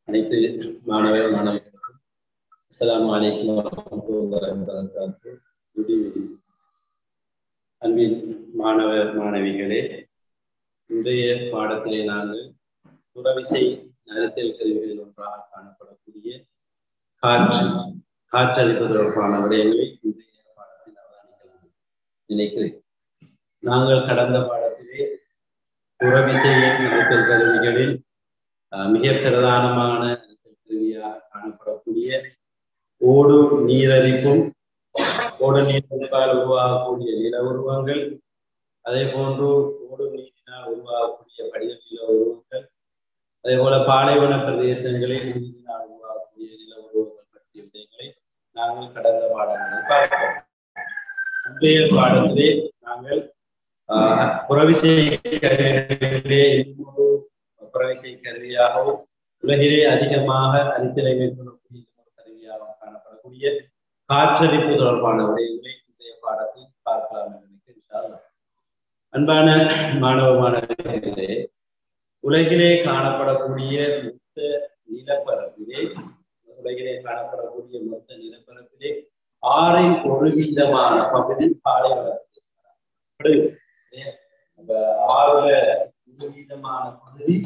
அனைத்து மாணவ மாணவிகளுக்கும் அஸ்ஸலாமு அலைக்கும் வரஹ்மத்துல்லாஹி வபரகாத்துஹு குட் ஈவினிங் அன்பின் மாணவ மாணவிகளே இன்றைய பாடத்திலே நாங்கள் புறவிசை நரத்தியல் கருவிகளில் ஒன்றாக காணப்படக்கூடிய காற்று காற்றளிப்பு தொடர்பான விடயங்களை இன்றைய பாடத்தில் அவதானிக்கலாம் நினைக்கிறேன் நாங்கள் கடந்த பாடத்திலே புறவிசையின் நரத்தியல் கருவிகளில் மிக பிரதானமான கருவியாக காணப்படக்கூடிய ஓடு நீரரிப்பும் ஓடு நீரரிப்பால் உருவாகக்கூடிய நில உருவங்கள் அதே போன்று ஓடு நீரினால் உருவாகக்கூடிய படிக நில உருவங்கள் அதே போல பாலைவன பிரதேசங்களில் நீரினால் உருவாகக்கூடிய நில உருவங்கள் பற்றிய விடயங்களை நாங்கள் கடந்த பாடங்களில் பார்ப்போம் இன்றைய பாடத்திலே நாங்கள் புறவிசை கருவிகளிலே இன்னொரு புறவிசை கருவியாகவும் உலகிலே அதிகமாக அரித்தலை மேற்கொள்ளக்கூடிய ஒரு கருவியாக காணப்படக்கூடிய காற்றறிப்பு தொடர்பான விடயங்களை இன்றைய பாடத்தில் பார்க்கலாம் என்று நினைக்கிறேன் அன்பான மாணவ மாணவர்களே உலகிலே காணப்படக்கூடிய மொத்த நிலப்பரப்பிலே உலகிலே காணப்படக்கூடிய மொத்த நிலப்பரப்பிலே ஆறின் ஒரு வீதமான பகுதி பாலைவன ஆறுல ஒரு வீதமான பகுதி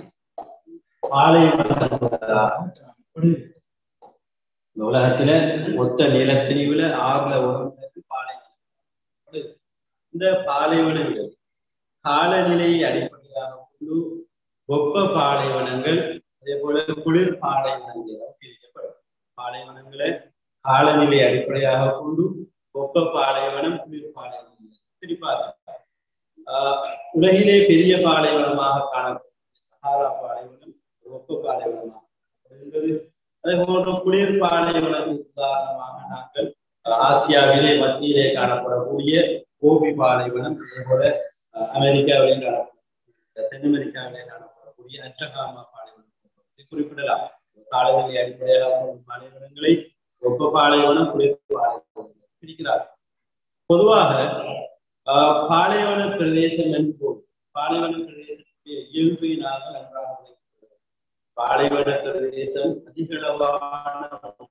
இந்த உலகத்துல மொத்த நிலத்திணிவுல ஆறுல ஒரு பாலைவனம் இந்த பாலைவனங்கள் காலநிலையை அடிப்படையாக கொண்டு வெப்ப பாலைவனங்கள் அதே போல குளிர் பாலைவனங்கள் பிரிக்கப்படும் பாலைவனங்களை காலநிலை அடிப்படையாக கொண்டு வெப்ப பாலைவனம் குளிர் பாலைவனம் பிரிப்பார்கள் உலகிலே பெரிய பாலைவனமாக காணப்படும் சஹாரா பாலைவனம் வெப்ப பாலைவனமாக என்பது அதே போன்ற குளிர் பாலைவனம் உதாரணமாக நாங்கள் ஆசியாவிலே மத்தியிலே காணப்படக்கூடிய கோபி பாலைவனம் அதே போல அமெரிக்காவிலே காணப்படக்கூடிய தென் அமெரிக்காவிலே காணப்படக்கூடிய அற்றகாமா பாலைவனம் குறிப்பிடலாம் காலநிலை அடிப்படையாக பாலைவனங்களை வெப்ப பாலைவனம் குளிர் பாலைவனம் பிரிக்கிறார் பொதுவாக பாலைவன பிரதேசம் என்போம் பாலைவன பிரதேசத்துடைய இயல்பினாக நன்றாக பாலைவன பிரதேசம் அதிகளவான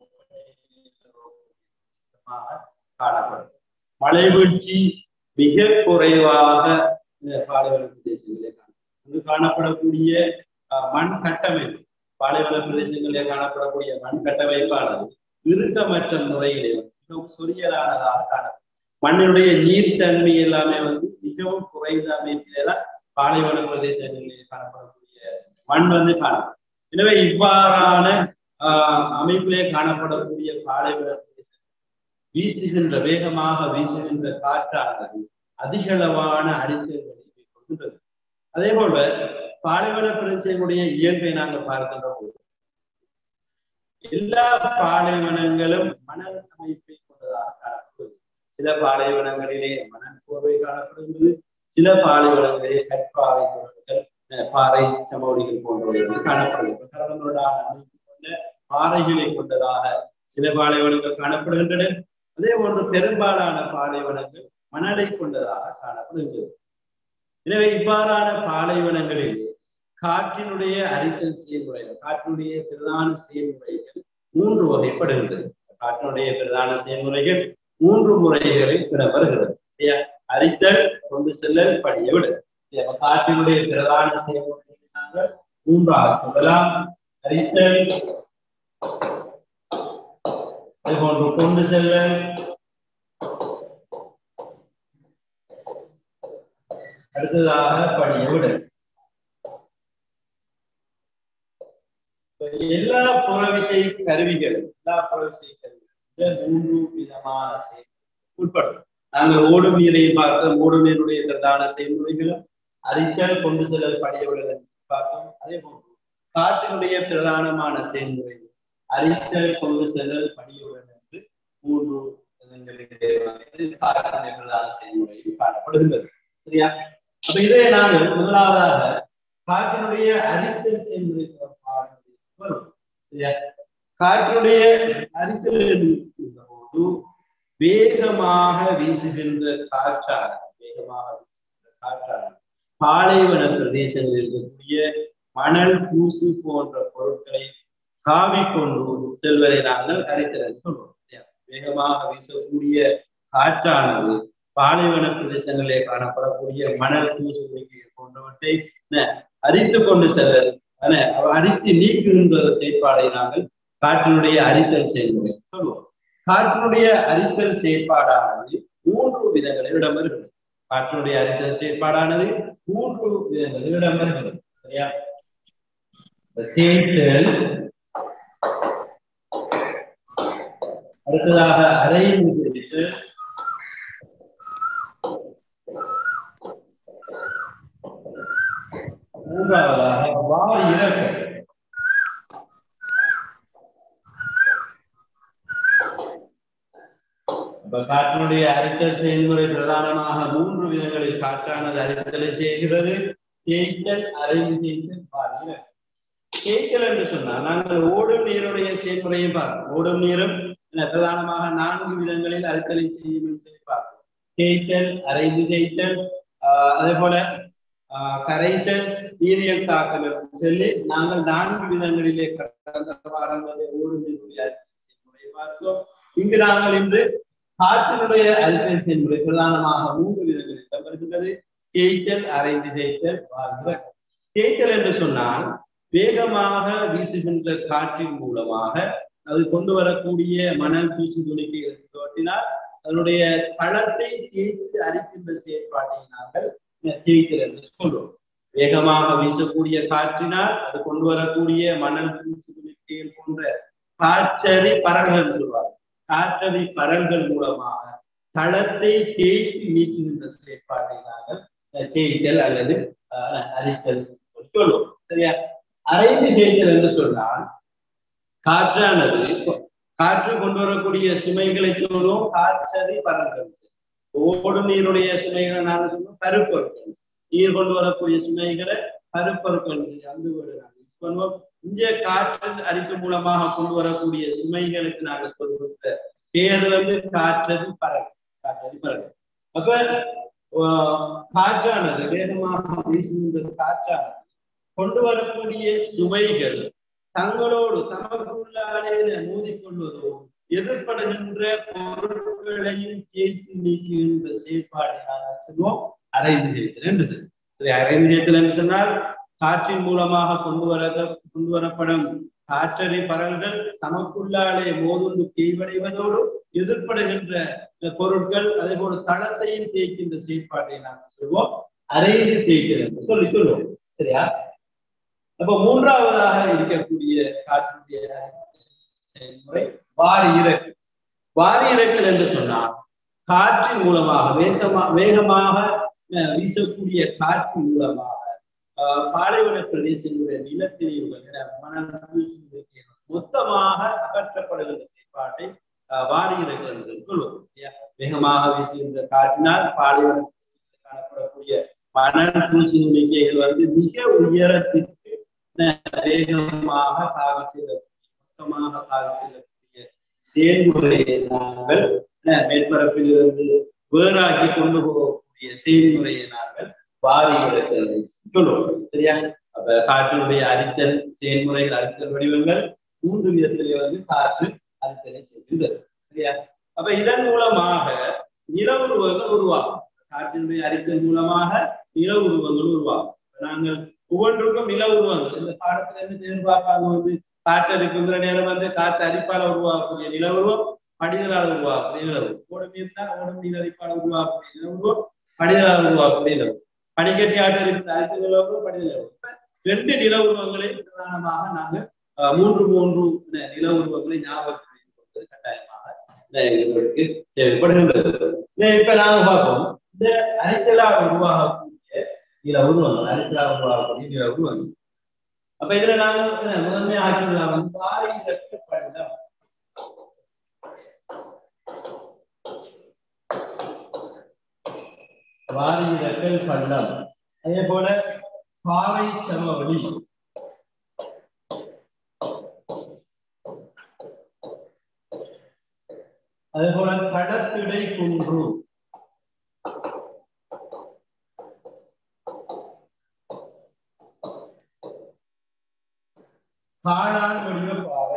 காணப்படும் மழை வீழ்ச்சி மிக குறைவாக பாலைவன பிரதேசங்களே காணப்படும் அங்கு காணப்படக்கூடிய மண் கட்டமைப்பு பாலைவன பிரதேசங்களிலே காணப்படக்கூடிய மண் கட்டமைப்பானது இறுக்கமற்ற முறையிலே மிகவும் சொரியலானதாக காணப்படும் மண்ணினுடைய நீர்த்தன்மை எல்லாமே வந்து மிகவும் குறைந்த அமைப்பிலே தான் பாலைவன பிரதேசங்களில் காணப்படக்கூடிய மண் வந்து காணப்படும் எனவே இவ்வாறான ஆஹ் அமைப்பிலே காணப்படக்கூடிய பாலைவன பிரதேசம் வீசுகின்ற வேகமாக வீசுகின்ற காற்றானது அதிகளவான அரித்தல்களை கொண்டுள்ளது அதே போல பாலைவன பிரதேசங்களுடைய இயல்பை நாங்கள் பார்க்கின்ற போது எல்லா பாலைவனங்களும் மணல் அமைப்பை கொண்டதாக காணப்படுவது சில பாலைவனங்களிலே மணல் கோர்வை காணப்படுகிறது சில பாலைவனங்களிலே கற்பாறை பொருட்கள் பாறை சமவெளிகள் போன்றவைகள் காணப்படுகிறது கடலோடான அமைப்பு கொண்ட பாறைகளை கொண்டதாக சில பாலைவனங்கள் காணப்படுகின்றன அதே போன்று பெரும்பாலான பாலைவனங்கள் மணலை கொண்டதாக காணப்படுகின்றது எனவே இவ்வாறான பாலைவனங்களில் காற்றினுடைய அரித்தல் செயல்முறைகள் காற்றினுடைய பிரதான செயல்முறைகள் மூன்று வகைப்படுகின்றது காற்றினுடைய பிரதான செயல்முறைகள் மூன்று முறைகளை பெற வருகிறது அரித்தல் கொண்டு செல்லல் படிய விடு காற்றினுடைய பிரதான செயல்முறைகள் மூன்றாக சொல்லலாம் அரித்தல் போன்று கொண்டு செல்லல் அடுத்ததாக படிய விடு எல்லா புறவிசை கருவிகள் எல்லா புறவிசை கருவிகள் மூன்று விதமான செயல் உட்படும் நாங்கள் ஓடும் நீரை பார்த்தோம் ஓடும் நீருடைய பிரதான செயல்முறைகளும் அரித்தல் கொண்டு செல்லல் படியவுடன் பார்த்தோம் அதே போன்று காற்றினுடைய பிரதானமான செயல்முறைகள் அரித்தல் கொண்டு செல்லல் படியவுடன் என்று மூன்று காற்றினுடைய பிரதான செயல்முறையில் காணப்படுகின்றது சரியா அப்ப இதை நாங்கள் முதலாவதாக காற்றினுடைய அரித்தல் செயல்முறை வரும் சரியா காற்றினுடைய அரித்தல் போது வேகமாக வீசுகின்ற காற்றான வேகமாக வீசுகின்ற காற்றான பாலைவன பிரதேசங்களில் இருக்கக்கூடிய மணல் தூசு போன்ற பொருட்களை காவிக்கொண்டு செல்வதை நாங்கள் கரித்திறன் சொல்றோம் இல்லையா? வேகமாக வீசக்கூடிய காற்றானது பாலைவன பிரதேசங்களிலே காணப்படக்கூடிய மணல் தூசு குடிக்கைகள் போன்றவற்றை என்ன, அரித்து கொண்டு செல்ல என்ன, அரித்து நீக்குகின்ற செயற்பாடை நாங்கள் காற்றினுடைய அரித்தல் செயல்முறை சொல்லுவோம் காற்றினுடைய அரித்தல் செயற்பாடானது மூன்று விதங்களில் இடம்பெறுகிறது காற்றினுடைய அரித்தல் செயற்பாடானது மூன்று விதங்களில் இடம்பெறுகிறது சரியா தேய்த்தல் அடுத்ததாக அரைந்து பிடித்து மூன்றாவதாக வாய் இறக்கம் அப்ப காற்றினுடைய அரித்தல் செயல்முறை பிரதானமாக மூன்று விதங்களில் காற்றானது அரித்தலை செய்கிறது தேய்த்தல் அரைந்து தேய்த்தல் வாய் இறக்கம் தேய்த்தல் என்று சொன்னால் நாங்கள் ஓடும் நீருடைய செயல்முறையை பார்ப்போம் ஓடும் நீரும் என்ன, பிரதானமாக நான்கு விதங்களில் அரித்தலை செய்யும் என்று சொல்லி பார்ப்போம் தேய்த்தல் அரைந்து தேய்த்தல் ஆஹ் அதே போல ஆஹ் கரைசல் நீரியல் தாக்கல் என்று சொல்லி நாங்கள் நான்கு விதங்களிலே கடந்த வாரங்களில் ஓடும் நீருடைய அரித்தல் செயல்முறையை பார்த்தோம் இங்கு நாங்கள் இன்று காற்றினுடைய அரித்தல் செயல்முறை பிரதானமாக மூன்று விதங்களில் வருகின்றது தேய்த்தல் அரைந்து தேய்த்தல் வாழ்கிற தேய்த்தல் என்று சொன்னால் வேகமாக வீசுகின்ற காற்றின் மூலமாக அது கொண்டு வரக்கூடிய மணல் தூசி துணிக்கு தோட்டினால் அதனுடைய தளத்தை தேய்த்து அரிக்கின்ற செயற்பாட்டை நாங்கள் தேய்த்தல் என்று சொல்றோம் வேகமாக வீசக்கூடிய காற்றினால் அது கொண்டு வரக்கூடிய மணல் தூசி துணிக்கைகள் போன்ற காற்றறி பரல்கள் என்று சொல்வார்கள் காற்றறி பரல்கள் மூலமாக தளத்தை தேய்த்து நீக்குகின்ற செயற்பாட்டை நாங்கள் தேய்த்தல் அல்லது அஹ், அரித்தல் சொல்லுவோம் சரியா அரைந்து தேய்த்தல் என்று சொன்னால் காற்றானது காற்று கொண்டு வரக்கூடிய சுமைகளை சொல்லுவோம் காற்றறி பரல்கள் ஓடும் நீருடைய சுமைகளை நாங்கள் சொல்லுவோம் கருப்பொருட்கள் நீர் கொண்டு வரக்கூடிய சுமைகளை கருப்பொருட்கள் அந்த வேர்டு நாங்கள் யூஸ் பண்ணுவோம் இங்க காற்றின் அரிப்பு மூலமாக கொண்டு வரக்கூடிய சுமைகளுக்கு நாங்கள் சொல்கிற பேர் வந்து காற்றறி பரல் காற்றறி பரல் அப்ப ஆஹ், காற்றானது வேகமாக வீசுகின்ற காற்றானது கொண்டு வரக்கூடிய சுமைகள் தங்களோடு தமக்குள்ளாலே மோதிக்கொள்வதோ எதிர்படுகின்ற பொருட்களையும் தேய்த்து நீக்குகின்ற செயற்பாடை நாங்கள் சொல்லுவோம் அரைந்து ஜெயித்தல் என்று சொல்லி சரி அரைந்து ஜெயித்தல் என்று சொன்னால் காற்றின் மூலமாக கொண்டு வர கொண்டு வரப்படும் காற்றறி பரல்கள் தமக்குள்ளாலே மோதுண்டு தேய்வடைவதோடு எதிர்படுகின்ற பொருட்கள் அதே போல தளத்தையும் தேய்க்கின்ற செயற்பாட்டை நாங்கள் சொல்வோம் அரைந்து தேய்த்தல் என்று சொல்லி சொல்லுவோம் சரியா அப்ப மூன்றாவதாக இருக்கக்கூடிய காற்றுடைய செயல்முறை வாரி இறக்கு வாரி இறக்கல் என்று சொன்னால் காற்றின் மூலமாக வேசமா வேகமாக அஹ், வீசக்கூடிய காற்றின் மூலமாக ஆஹ், பாலைவன பிரதேசங்களுடைய நிலத்திரிவுகள் என மணல் தூசி மொத்தமாக அகற்றப்படுகின்ற செயற்பாட்டை ஆஹ், வாரி இறக்கல் என்று சொல்லுவோம் இல்லையா? வேகமாக வீசுகின்ற காற்றினால் பாலைவன பிரதேசங்களில் காணப்படக்கூடிய மணல் தூசி எண்ணிக்கைகள் வந்து மிக உயரத்திற்கு வேகமாக தாவி செல்லக்கூடிய மொத்தமாக தாவி செல்லக்கூடிய செயல்முறையை நாங்கள் அஹ், மேற்பரப்பில் இருந்து வேறாக்கி கொண்டு போகக்கூடிய செயல்முறையை நாங்கள் வாரி இறக்கல் சொல்லுவோம் சரியா அப்ப காற்றினுடைய அரித்தல் செயல்முறைகள் அரித்தல் வடிவங்கள் மூன்று விதத்திலே வந்து காற்று அரித்தலை செய்கின்றது சரியா அப்ப இதன் மூலமாக நில உருவங்கள் உருவாகும் காற்றினுடைய அரித்தல் மூலமாக நில உருவங்கள் உருவாகும் இப்ப நாங்கள் ஒவ்வொன்றுக்கும் நில உருவங்கள் இந்த பாடத்துல இருந்து எதிர்பார்ப்பாங்க வந்து காற்று அரிக்குங்கிற நேரம் வந்து காற்று அரிப்பால உருவாகக்கூடிய நில உருவம் படிதலால் உருவாகக்கூடிய நில உருவம் ஓடும் நீர்னா ஓடும் நீர் அரிப்பால உருவாகக்கூடிய நில உருவம் படிதலால் உருவாகக்கூடிய நில உருவம் பனிக்கட்டி ஆட்டு அரிப்பு அரித்த நில உருவம் படிதல் நில உருவம் இப்ப ரெண்டு நில உருவங்களை பிரதானமாக நாங்கள் அஹ், மூன்று மூன்று ந- நில உருவங்களை ஞாபகத்தில் வைத்துக் கொள்வது கட்டாயமாக அஹ், எங்களுக்கு தேவைப்படுகின்றது இதை இப்ப நாங்க பார்ப்போம் இந்த அரித்தலால் உருவாகக்கூடிய நில உருவங்கள் அரித்தலால் உருவாகக்கூடிய நில உருவங்கள் அப்ப இதுல நாங்க என்ன, முதன்மை ஆக்கிடலாம் வந்து பாறை இறக்க பள்ளம் வாரி இறக்கல் பள்ளம் அதே போல பாறை சமவெளி அதே போல கடத்திடை குன்று காளான் வடிவ பாறை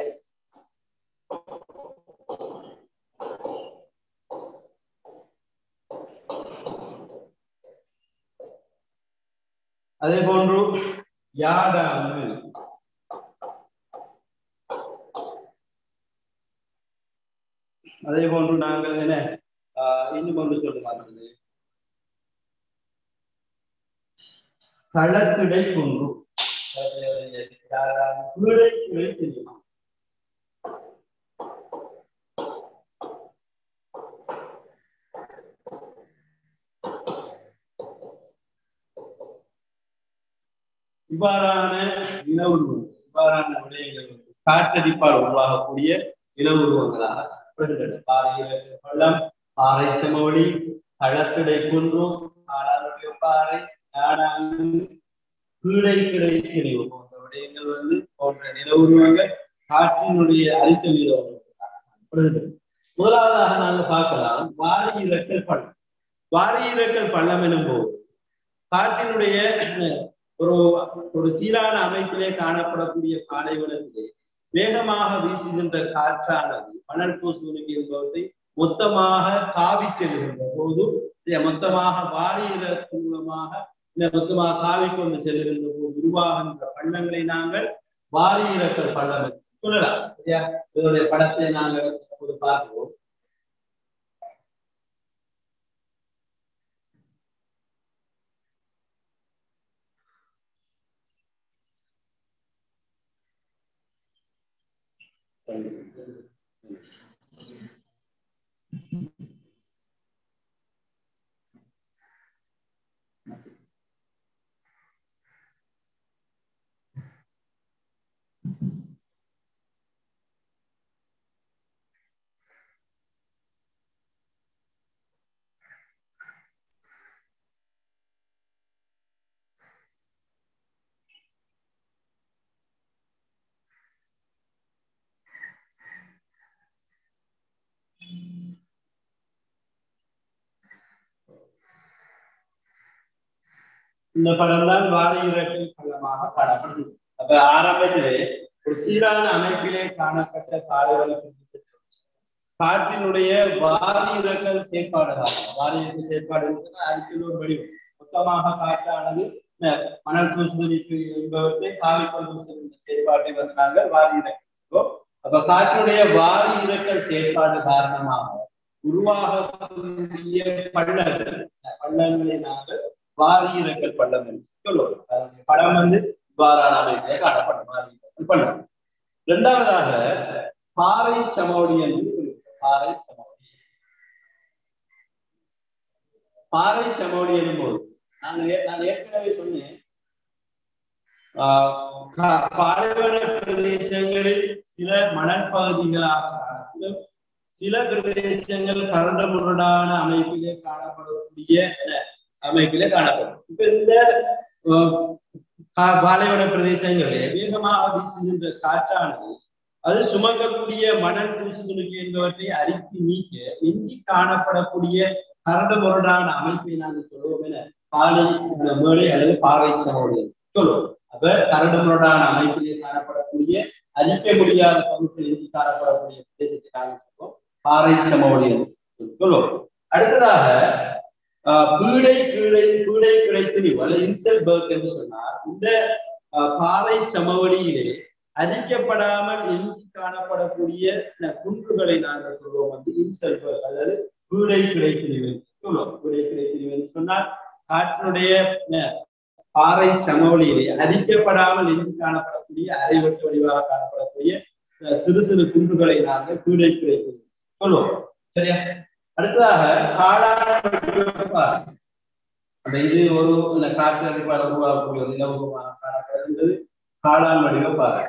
அதே போன்று யாடாங்கு அதே போன்று நாங்கள் என்ன ஆஹ் இன்னும் ஒன்று சொல்லுவாங்க களத்திடை குன்று வீடை கிளை தெரியுமா இவ்வாறான இன உருவங்கள் இவ்வாறான விடயங்கள் வந்து காற்றடிப்பால் உருவாகக்கூடிய இன உருவங்களாக காணப்படுகின்றன பாறை பள்ளம் பாறை செமொழி களத்திடை குன்று ஆளாளுடைய பாறை நாடாங்கு கீழை கிடை கிடைவு போன்ற விடயங்கள் வந்து போன்ற நில உருவங்கள் காற்றினுடைய அரித்த நில உருவங்கள் முதலாவதாக நாங்கள் பார்க்கலாம் வாரி இறக்கல் பள்ளம் வாரி இறக்கல் பள்ளம் எனும் போது காற்றினுடைய ஒரு ஒரு சீரான அமைப்பிலே காணப்படக்கூடிய பாலைவனத்திலே வேகமாக வீசுகின்ற காற்றானது மணல் பூசுவனுக்கு என்பவற்றை மொத்தமாக காவி செல்கின்ற போது மொத்தமாக வாரியிற மூலமாக இந்த மொத்தமாக காவி கொண்டு செல்கின்ற போது உருவாகின்ற பள்ளங்களை நாங்கள் வாரி இறக்கல் பள்ளம் சொல்லலாம் சரியா இதனுடைய படத்தை நாங்கள் இப்போது பார்ப்போம் இந்த படம் தான் வார இறக்கை பள்ளமாக காணப்படுது அப்ப ஆரம்பத்திலே ஒரு சீரான அமைப்பிலே காணப்பட்ட பாலைவன பிரதேசத்தில் காற்றினுடைய வாரி இறக்கல் செயற்பாடுகள் வாரி இறக்கல் செயற்பாடு அதுக்கு ஒரு வடிவம் மொத்தமாக காற்றானது மணல் தூசுதலிக்கு என்பவற்றை காவி கொண்டு செல்கின்ற செயற்பாட்டை வந்து நாங்கள் வாரி இறக்கிறோம் அப்ப காற்றினுடைய வாரி இறக்கல் செயற்பாடு காரணமாக உருவாகக்கூடிய பள்ளங்கள் பள்ளங்களை நாங்கள் வாரி இறக்கல் பள்ளம் என்று சொல்லுவோம் படம் வந்து இவ்வாறான அமைப்பிலே காணப்படும் வாரி இறக்கல் பள்ளம் இரண்டாவதாக பாறை சமவடி என்று பாறை சமவடி பாறை சமவடி எனும்போது நான் நான் ஏற்கனவே சொன்னேன் பாலைவன பிரதேசங்களில் சில மணல் பகுதிகளாக சில பிரதேசங்கள் கரண்ட முரடான அமைப்பிலே காணப்படக்கூடிய அமைப்பிலே காணப்படும் இப்ப இந்த பாலைவன பிரதேசங்களில் வேகமாக வீசுகின்ற காற்றானது அது சுமக்கக்கூடிய மணல் தூசுகளுக்கு என்பவற்றை அரித்து நீக்க எஞ்சி காணப்படக்கூடிய கரண்ட முரடான அமைப்பை நாங்கள் சொல்லுவோம் என பாலை மேடை அல்லது பாறை சமோடு சொல்லுவோம் அப்ப கரடு முரடான அமைப்பிலே காணப்படக்கூடிய அழிக்க முடியாத பொருட்கள் எஞ்சி காணப்படக்கூடிய பிரதேசத்தை நாங்கள் சொல்லுவோம் பாறை சமோடு சொல்லுவோம் அடுத்ததாக பீடை கீழே பீடை கிடைத்து அல்ல இன்செல் பர்க் என்று சொன்னார் இந்த பாறை சமவெளியிலே அரிக்கப்படாமல் எஞ்சி காணப்படக்கூடிய குன்றுகளை நாங்கள் சொல்லுவோம் வந்து இன்செல் பர்க் அல்லது பீடை கிடைத்து சொல்லுவோம் பீடை கிடைத்து சொன்னால் காற்றினுடைய பாறை சமவெளியிலே அரிக்கப்படாமல் எஞ்சி காணப்படக்கூடிய அரைவட்டு வடிவாக காணப்படக்கூடிய சிறு சிறு குன்றுகளை நாங்கள் பீடை கிடைத்து சொல்லுவோம் சரியா அடுத்ததாக காளான் அந்த இது ஒரு காற்று அடிப்பால் உருவாகக்கூடிய ஒரு நிலவுமாக காணப்படுகின்றது காளான் வடிவ பாறை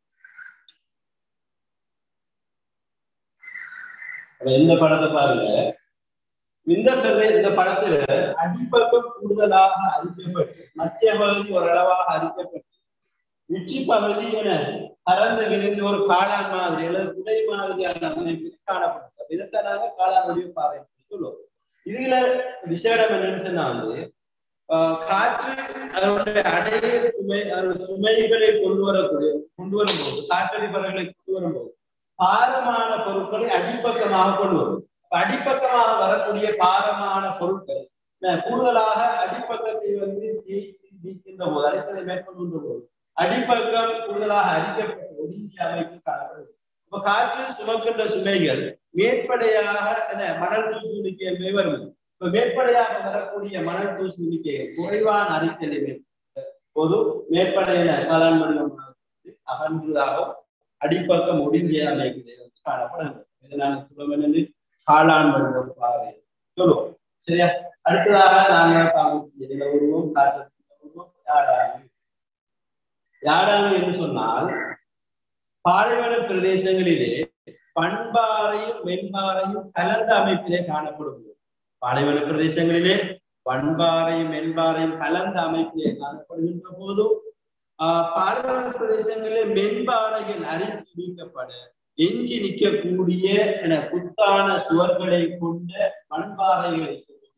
இந்த படத்தை பாருங்க இந்த இந்த படத்துல அடிப்பக்கம் கூடுதலாக அரிக்கப்பட்டு மத்திய பகுதி ஓரளவாக அரிக்கப்பட்டு உச்சி பகுதி என பறந்து விரிந்து ஒரு காளான் மாதிரி அல்லது குடை மாதிரியான அமைப்பில் காணப்பட்டது இதைத்தான் நாங்க காளான் வடிவ பாறை சொல்லுவோம் இதுல விசேடம் என்னன்னு சொன்னா வந்து காற்று அதனுடைய அடைய சுமை அதோட சுமைகளை கொண்டு வரக்கூடிய கொண்டு வரும்போது காற்றடிப்பவர்களை கொண்டு வரும்போது பாரமான பொருட்களை அடிப்பக்கமாக கொண்டு வரும் அடிப்பக்கமாக வரக்கூடிய பாரமான பொருட்கள் கூடுதலாக அடிப்பக்கத்தை வந்து நீக்கின்ற போது அரித்தலை மேற்கொள்கின்ற போது அடிப்பக்கம் கூடுதலாக அரிக்கப்பட்ட ஒடுங்கிய அமைப்பு காணப்படுது இப்ப காற்றில் சுமக்கின்ற சுமைகள் மேற்படையாக என்ன மணல் தூசு எண்ணிக்கை வரும் இப்ப மேற்படையாக வரக்கூடிய மணல் தூசு எண்ணிக்கை குறைவான அரித்தலை போது மேற்படையின காலான் வடிவம் அகன்றதாகவும் அடிப்பக்கம் ஒடுங்கிய அமைப்பிலே வந்து காணப்படுகிறது இதை நாங்கள் சொல்லுவோம் காளான் வடிவம் பாறை சொல்லுவோம் சரியா அடுத்ததாக நாங்க பார்க்கக்கூடிய உருவம் காற்று உருவம் யாடாங்கு யாடாங்கு என்று சொன்னால் பாலைவன பிரதேசங்களிலே பண்பாறையும் மென்பாறையும் கலந்த அமைப்பிலே காணப்படும் பாலைவன பிரதேசங்களிலே பண்பாறையும் மென்பாறையும் கலந்த அமைப்பிலே காணப்படுகின்ற போதும் ஆஹ் பாலைவன பிரதேசங்களிலே மென்பாறைகள் அரித்து நீக்கப்பட எஞ்சி நிற்கக்கூடிய என புத்தான சுவர்களை கொண்ட மண்பாறைகளை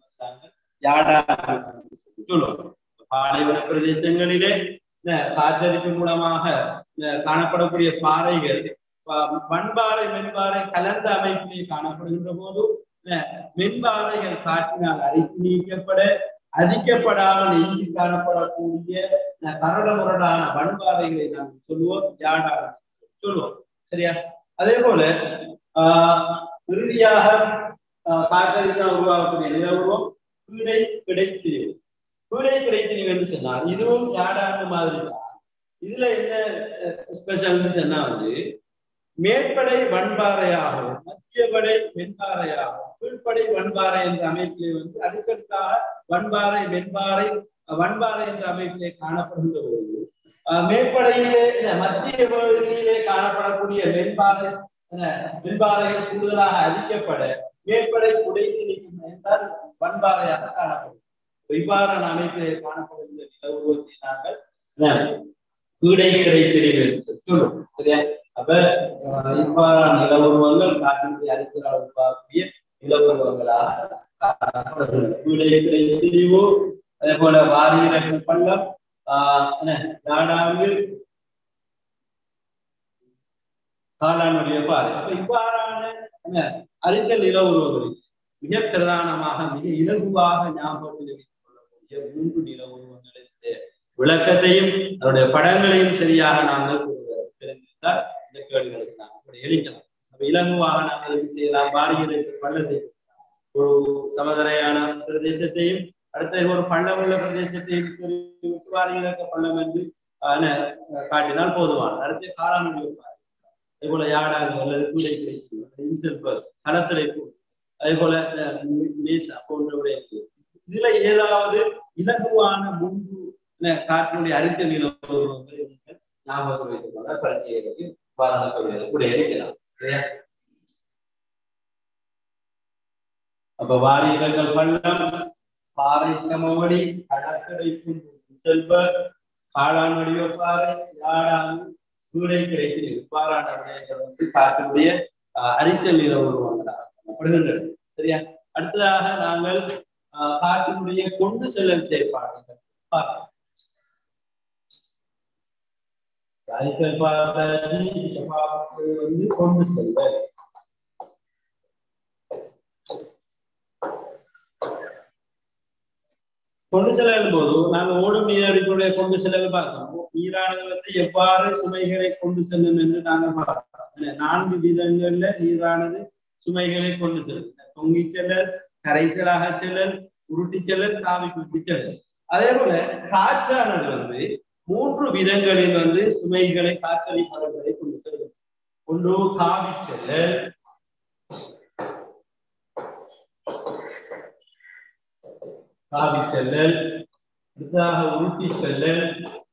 சொல்லுவோம் பாலைவன பிரதேசங்களிலே காற்றடிப்பு மூலமாக காணப்படக்கூடிய பாறைகள் மண்பாறை மென்பாறை கலந்த அமைப்பிலே காணப்படுகின்ற போது மென்பாறைகள் காற்றினால் அரித்து நீக்கப்பட அதிக்கப்படாமல் எஞ்சி காணப்படக்கூடிய கரட முரடான மண்பாறைகளை நாம் சொல்லுவோம் யாடாக சொல்லுவோம் சரியா அதே போல ஆஹ் இறுதியாக காற்றடித்தால் உருவாகக்கூடிய நில உருவம் கீழை கிடைத்திரிவு கீழை கிடைத்திரிவு என்று சொன்னால் இதுவும் யாடாண்டு மாதிரி தான் இதுல என்ன ஸ்பெஷல்னு சொன்னா வந்து மேற்படை வன்பாறையாகவும் மத்தியப்படை வெண்பாறையாகவும் கீழ்ப்படை வன்பாறை என்ற அமைப்பிலே வந்து அடுக்கடுக்காக வன்பாறை வெண்பாறை வன்பாறை என்ற அமைப்பிலே காணப்படுகின்ற போது மேற்படையிலே மத்திய பகுதியிலே காணப்படக்கூடிய வெண்பாறை வெண்பாறைகள் கூடுதலாக அதிக்கப்பட மேற்படை குடைத்து நிற்கும் என்றால் வன்பாறையாக காணப்படும் இவ்வாறான அமைப்பிலே காணப்படுகின்ற நில உருவத்தை நாங்கள் வீடை கிடைத்திரிவு சொல்லும் சரியா அப்ப இவ்வாறான நில உருவங்கள் காற்றினுடைய அறிஞரால் உருவாக்கக்கூடிய நில உருவங்களாக வீடை கிடைத்திரிவு அதே போல வாரியர்கள் பள்ளம் ஆஹ் என்ன நாடாங்கு காலானுடைய பாறை அப்ப இவ்வாறான என்ன அறிஞர் நில உருவங்கள் மிக பிரதானமாக மிக இலகுவாக ஞாபகத்தில் வைத்துக் கொள்ளக்கூடிய மூன்று நில உருவங்களின் விளக்கத்தையும் அதனுடைய படங்களையும் சரியாக நாங்கள் தெரிந்திருந்தால் இந்த கேள்விகளுக்கு நாங்கள் எளிக்கலாம் அப்ப இலகுவாக நாங்கள் எப்படி செய்யலாம் வாரியர்கள் பள்ளத்தை ஒரு சமதரையான பிரதேசத்தையும் அடுத்த ஒரு பள்ளம் உள்ள பிரதேசத்தையும் வாரியக பள்ளம் என்று காட்டினால் போதுமான அடுத்து காலானுடைய அதே போல யாடாங்க அல்லது கூடை கிடைக்கும் இன்செல்பர் களத்திலே அதே போல மேசா போன்றவுடைய இதுல ஏதாவது இலகுவான முன்பு காற்றினுடைய அறிந்த நிலவரங்களை நீங்கள் ஞாபகம் வைத்துக் கொள்ள பரீட்சைகளுக்கு பாராட்ட கூட இருக்கலாம் சரியா அப்ப வாரியர்கள் பள்ளம் பாறை சமவெளி கடற்கரை செல்வர் காளான் வடிவ பாறை யாடான் கூடை கிடைத்து இவ்வாறான விடயங்கள் வந்து காற்றினுடைய அறித்தல் நில உருவங்களாக காணப்படுகின்றன சரியா அடுத்ததாக நாங்கள் காற்றினுடைய கொண்டு செல்லல் செயற்பாடுகள் பார்க்கலாம் அறித்தல் பார்த்து வந்து கொண்டு செல்தல் கொண்டு செல்லும் போது நாங்க ஓடும் நீரடிக்குள்ளே கொண்டு செல்ல பார்த்தோம் நீரானது வந்து எவ்வாறு சுமைகளை கொண்டு செல்லும் என்று நாங்க பார்த்தோம் நான்கு விதங்கள்ல நீரானது சுமைகளை கொண்டு செல்லும் தொங்கி செல்லல் கரைசலாக செல்லல் உருட்டி செல்லல் தாவி குத்தி செல்லல் அதே போல காற்றானது வந்து மூன்று விதங்களில் வந்து சுமைகளை காற்றடி மரங்களை கொண்டு செல்லும் ஒன்று காவி செல்லல் காவி செல்லல் அடுத்ததாக உருட்டி செல்லல்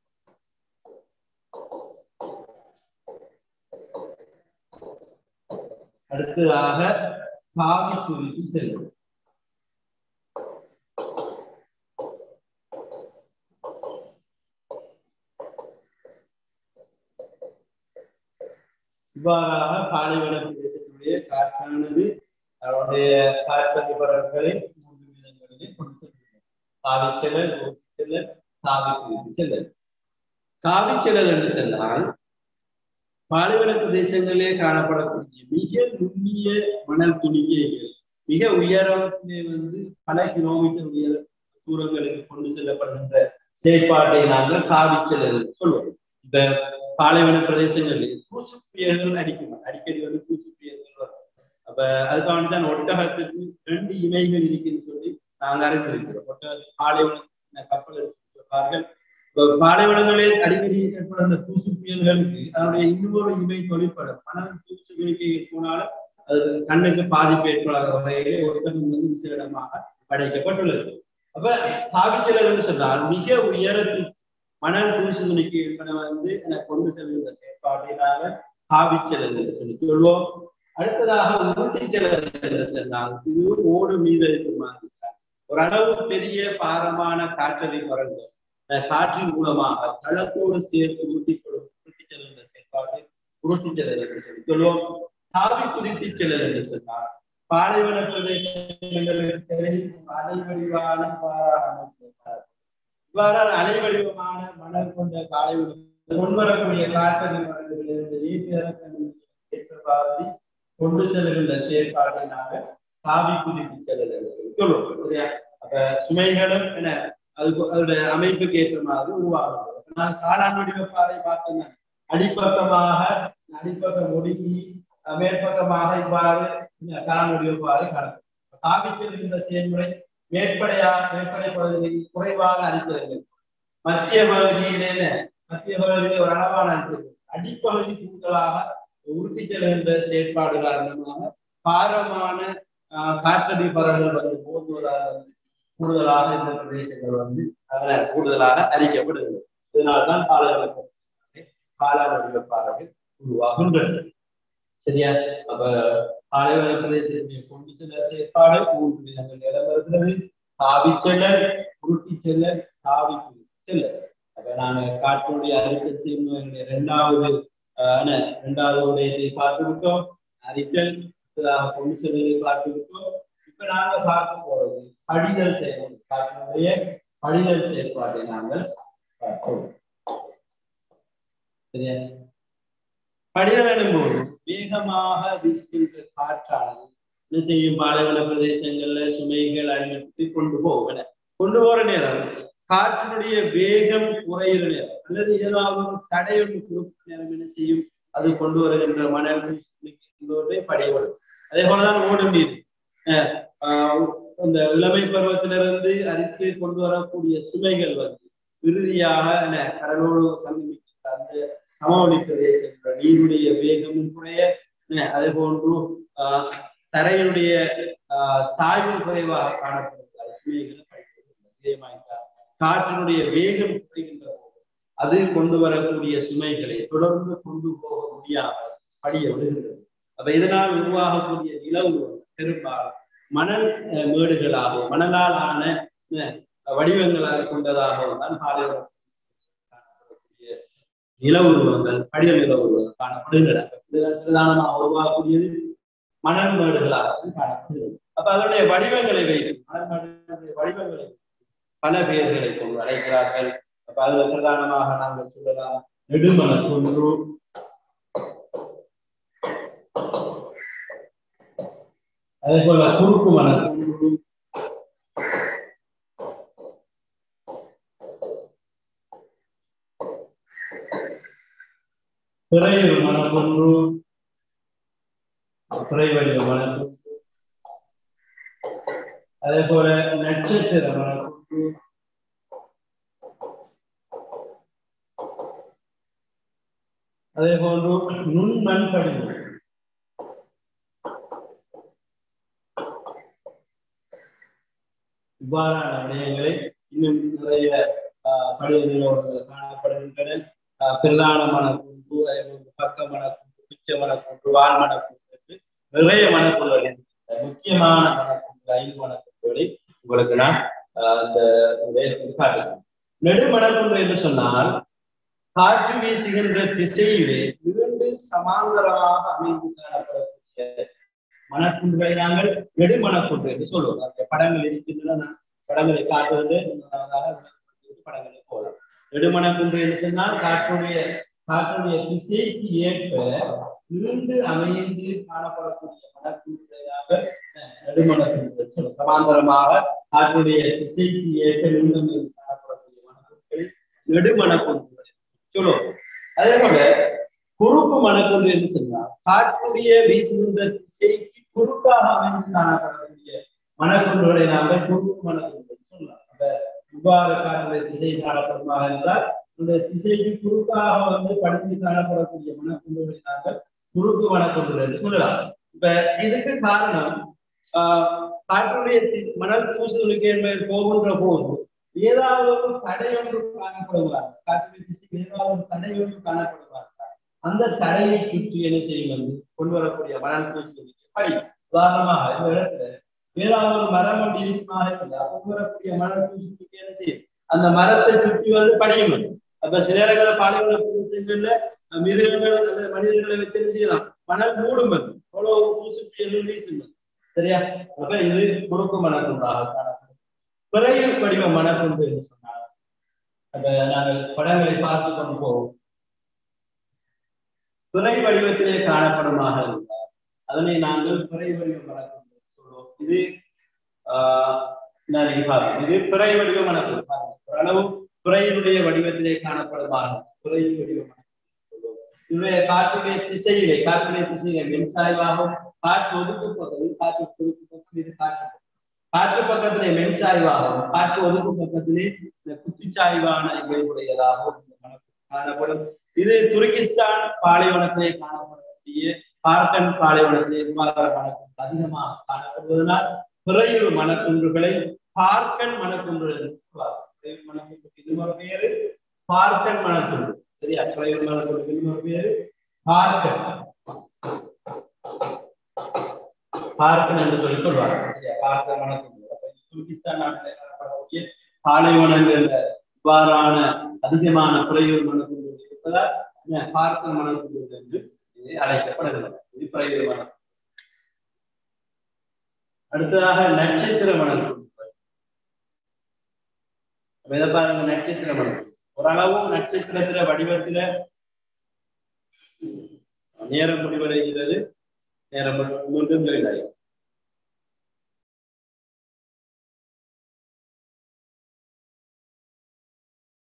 அடுத்ததாக காவி குதித்து செல்லும் இவ்வாறாக பாலைவன பிரதேசத்துடைய காற்றானது அவருடைய காற்றடி பரப்புகளை மூன்று விதங்களிலே கொண்டு செல்கிறது காவிச்செல்லல் செல்லல் காவி குதித்து செல்லல் காவிச்செல்லல் என்று சொன்னால் பாலைவன பிரதேசங்களிலே காணப்படக்கூடிய மிக நுண்ணிய மணல் துணிக்கைகள் மிக உயரத்திலே வந்து பல கிலோமீட்டர் உயர தூரங்களுக்கு கொண்டு செல்லப்படுகின்ற செயற்பாட்டை நாங்கள் காவிச்சல் என்று சொல்லுவோம் இப்ப பாலைவன பிரதேசங்களில் தூசு புயல்கள் அடிக்கும் அடிக்கடி வந்து தூசு புயல்கள் வரும் அப்ப அதுக்காக தான் ஒட்டகத்துக்கு ரெண்டு இமைகள் இருக்குன்னு சொல்லி நாங்கள் அறிந்திருக்கிறோம் ஒட்டகத்துக்கு பாலைவன கப்பல் எடுத்துப்பார்கள் பாலைவனங்களில் அடிக்கடி ஏற்படும் அந்த தூசு புயல்களுக்கு அதனுடைய இன்னொரு இமை தொழிற்படும் மணல் தூசு வேட்கை போனாலும் அது கண்ணுக்கு பாதிப்பு ஏற்படாத வகையிலே ஒட்டகம் வந்து விசேடமாக படைக்கப்பட்டுள்ளது அப்ப காவிச்சலர் என்று சொன்னால் மிக உயரத்தில் மணல் தூசு துணிக்கு என்பன வந்து எனக்கு கொண்டு செல்கின்ற செயற்பாட்டை நாங்கள் காவிச்சலர் என்று சொல்லி சொல்வோம் அடுத்ததாக ஊட்டிச்சலர் என்று சொன்னால் இது ஓடு மீது இருக்குமாறு ஒரு அளவு பெரிய பாரமான காற்றலை வரங்கள் காற்றின் மூலமாக தளத்தோடு சேர்த்து ஊட்டி உருட்டி செல்கின்ற செயற்பாட்டை உருட்டி செல்லல் என்று சொல்லி சொல்வோம் தாவி குதித்து செல்லல் என்று சொன்னார் பாலைவன பிரதேசங்களுக்கு அலை வடிவான இவ்வாறான அலை வடிவமான மணல் கொண்ட காலைவனம் முன்வரக்கூடிய காற்றலை மரங்களிலிருந்து ஏற்றவாறு கொண்டு செல்கின்ற செயற்பாட்டை நாங்கள் தாவி குதித்து செல்லல் என்று சொல்லி சொல்லுவோம் சரியா அப்ப சுமைகளும் என்ன அது அதோட அமைப்புக்கு ஏற்ற மாதிரி உருவாகும் நான் காளான் வடிவ பாறை பார்த்தேன் அடிப்பக்கமாக அடிப்பக்கம் ஒடுங்கி மேற்பக்கமாக இவ்வாறு காளான் வடிவ பாறை காணப்படும் காவிச்சல் செயல்முறை மேற்படையா மேற்படை பகுதியில் குறைவாக அளிக்கிறது மத்திய பகுதியிலே மத்திய பகுதியில் ஒரு அளவான அளிக்கிறது அடிப்பகுதி கூடுதலாக உருட்டி செல்கின்ற செயற்பாடு காரணமாக பாரமான காற்றடி பறவைகள் வந்து போதுவதாக வந்து கூடுதலாக இந்த பிரதேசங்கள் வந்து கூடுதலாக அறிக்கப்படுகிறது இதனால்தான் பாலைவன காலாவ வடிவப்பாறைகள் உருவாகின்றன சரியா அப்ப பாலைவன பிரதேசத்தை கொண்டு செல்ல செயற்பாடு மூன்று விதங்கள் இடம்பெறுகிறது தாவி செல்லல் உருட்டி செல்லல் தாவி செல்லல் அப்ப நாங்க காற்றுடைய அறிக்கை செய்யும் இரண்டாவது இரண்டாவது உடையத்தை பார்த்து விட்டோம் அறிக்கல் கொண்டு செல்வதை பார்த்து விட்டோம் இப்ப நாங்க பார்க்க போறது படிதல் செயல் காற்றினுடைய படிதல் செயற்பாட்டை நாங்கள் பார்ப்போம் சரியா படிதல் எனும்போது வேகமாக வீசுகின்ற காற்றானது என்ன செய்யும் பாலைவன பிரதேசங்கள்ல சுமைகள் அழித்து கொண்டு போகல கொண்டு போற நேரம் காற்றினுடைய வேகம் குறையிற நேரம் அல்லது ஏதாவது ஒரு தடை ஒன்று கொடுக்கும் நேரம் என்ன செய்யும் அது கொண்டு வருகின்ற மணல் படியப்படும் அதே போலதான் ஓடும் நீர் இந்த இளமை பருவத்திலிருந்து அரித்து கொண்டு வரக்கூடிய சுமைகள் வந்து இறுதியாக கடலோடு சங்கமிக்கின்ற அந்த சமவெளி பிரதேசங்கள் நீருடைய வேகமும் குறைய அதே போன்று தரையினுடைய சாய்வு குறைவாக காணப்படுகிறது சுமைகள் காற்றினுடைய வேகம் குறைகின்ற போது அது கொண்டு வரக்கூடிய சுமைகளை தொடர்ந்து கொண்டு போக முடியாமல் படிய விடுகின்றது அப்ப இதனால் உருவாகக்கூடிய நிலவு பெரும்பாலும் மணல் மேடுகளாகவும் மணலால் ஆன வடிவங்களாக கொண்டதாகவும் தான் பாலைவன நில உருவங்கள் படிய நில உருவங்கள் காணப்படுகின்றன பிரதானமாக உருவாகக்கூடியது மணல் மேடுகளாக காணப்படுகிறது அப்ப அதனுடைய வடிவங்களை வைத்து மணல் மேடுகளுடைய வடிவங்களை பல பெயர்களை கொண்டு அழைக்கிறார்கள் அப்ப அதுல பிரதானமாக நாங்கள் சொல்லலாம் நெடுமண குன்று அதே போல குறுக்கு மண குன்று பிறையூர் மணக்குன்று பிறைவடிவ மணக்குன்று அதே போல நட்சத்திர மணக்குன்று அதே போன்று நுண்மண் கடிதம் இவ்வாறான விடயங்களை இன்னும் நிறைய படித நிலவரங்கள் காணப்படுகின்றன பிரதானமான குன்று அதே போன்று பக்க மனக்குன்று பிச்ச மனக்குன்று வாழ் மனக்குன்று நிறைய மனக்குன்றுகள் முக்கியமான மனக்குன்று ஐந்து மனக்குன்றுகளை உங்களுக்கு நான் அந்த காட்டுகிறேன் நெடுமணக்குன்று என்று சொன்னால் காற்று வீசுகின்ற திசையிலே இரண்டு சமாந்தரமாக அமைந்து காணப்படக்கூடிய மணக்குன்றுகளை நாங்கள் நெடுமணக்குன்று என்று சொல்லுவோம் அந்த படங்கள் இருக்கின்றன நான் படங்களை காட்டுவது படங்களை போகலாம் நெடுமணக்குன்று என்று சொன்னால் காற்றுடைய காற்றுடைய திசைக்கு ஏற்ப இரண்டு அமைந்து காணப்படக்கூடிய மணக்குன்றையாக நெடுமணக்குன்று சொல்லும் சமாந்தரமாக காற்றுடைய திசைக்கு ஏற்ப இரண்டு அமைந்து காணப்படக்கூடிய மணக்குன்று நெடுமணக்குன்று சொல்லுவோம் அதே போல குறுக்கு மணக்குன்று என்று சொன்னால் காற்றுடைய வீசுகின்ற திசைக்கு குறுக்காக அமைந்து காணப்படக்கூடிய மணக்குன்றுகளை நாங்கள் குறுக்கு மணக்குன்று சொல்லலாம் அப்ப இவ்வாறு காற்றுடைய திசை காணப்படுமாக இருந்தால் இந்த திசைக்கு குறுக்காக வந்து படித்து காணப்படக்கூடிய மணக்குன்றுகளை நாங்கள் குறுக்கு மணக்குன்று என்று சொல்லலாம் இப்ப இதுக்கு காரணம் ஆஹ் காற்றுடைய தி- மணல் பூசுதலுக்கு என்பது போகின்ற போது ஏதாவது ஒரு தடை ஒன்று காணப்படுவார் காற்றுடைய திசைக்கு ஏதாவது ஒரு தடை ஒன்று காணப்படுவார் அந்த தடையை சுற்றி என்ன செய்யும் வந்து கொண்டு வரக்கூடிய மணல் பூசுதலுக்கு படி உதாரணமாக இந்த இடத்துல ஏதாவது ஒரு மரம் ஒன்று இருக்குமாக இருந்தால் கொண்டு வரக்கூடிய மணல் பூசுதலுக்கு என்ன செய்யும் அந்த மரத்தை சுற்றி வந்து படியும் அது. அப்ப சில இடங்கள பாலைவன பிரதேசங்கள்ல மிருகங்கள் அல்லது மனிதர்களை வச்சு என்ன செய்யலாம் மணல் மூடும் அது. அவ்வளவு பூசு புயல் வீசும் அது. சரியா அப்ப இது குறுக்கு மணக்குண்டாக காணப்படும் பிறைய வடிவ மணக்குண்டு என்று சொன்னால் அப்ப நாங்கள் படங்களை பார்த்து கொண்டு போவோம் பிறை வடிவத்திலே காணப்படுமாக இருந்தால் அதனை நாங்கள் பிறை வடிவ மணக்குண்டு சொல்லுவோம் இது ஆஹ் நான் பார்ப்போம் இது பிறை வடிவ மணக்குண்டு பாருங்க ஓரளவு பிறையினுடைய வடிவத்திலே காணப்படுமாக பிறை வடிவ மணக்குண்டு சொல்லுவோம் இதனுடைய காற்றுடைய திசையிலே காற்றுடைய திசையிலே மின்சாய்வாகவும் காற்று ஒதுக்கு பக்கத்தில் காற்று ஒதுக்கு பக்கம் இது காற்று காற்று பக்கத்திலே மென்சாய்வாகவும் காற்று ஒதுக்கு பக்கத்திலே இந்த குத்துச்சாய்வான இயல்புடையதாகவும் இந்த மணக்கு காணப்படும் இது துருக்கிஸ்தான் பாலைவனத்திலே காணப்படக்கூடிய பார்க்கன் பாலைவனத்திலே இவ்வாறு மணக்குன்று அதிகமாக காணப்படுவதனால் பிறையுறு மணக்குன்றுகளை பார்க்கன் மணக்குன்று என்று சொல்வார்கள். பிறையுறு மணக்குன்றுக்கு இன்னொரு பேரு பார்க்கன் மணக்குன்று சரியா பிறையுறு மணக்குன்றுக்கு இன்னொரு பேரு பார்க்கன் பார்க்கன் என்று சொல்லி சொல்வாங்க சரியா பார்க்க மணக்குன்று அப்ப இது துருக்கிஸ்தான் நாட்டில் காணப்படக்கூடிய பாலைவனங்கள்ல இவ்வாறான அதிகமான பிறையூர் மணக்குன்று இருப்பதால் என்ன, பார்க்க மணக்குன்று என்று இது அழைக்கப்படுகிறது இது பிறையூர் மணக்குன்று அடுத்ததாக நட்சத்திர மணக்குன்று அப்ப இதை பாருங்க நட்சத்திர மணக்குன்று ஓரளவும் நட்சத்திரத்தில வடிவத்தில நேரம் முடிவடைகிறது நேரம் மீண்டும் வேண்டாம்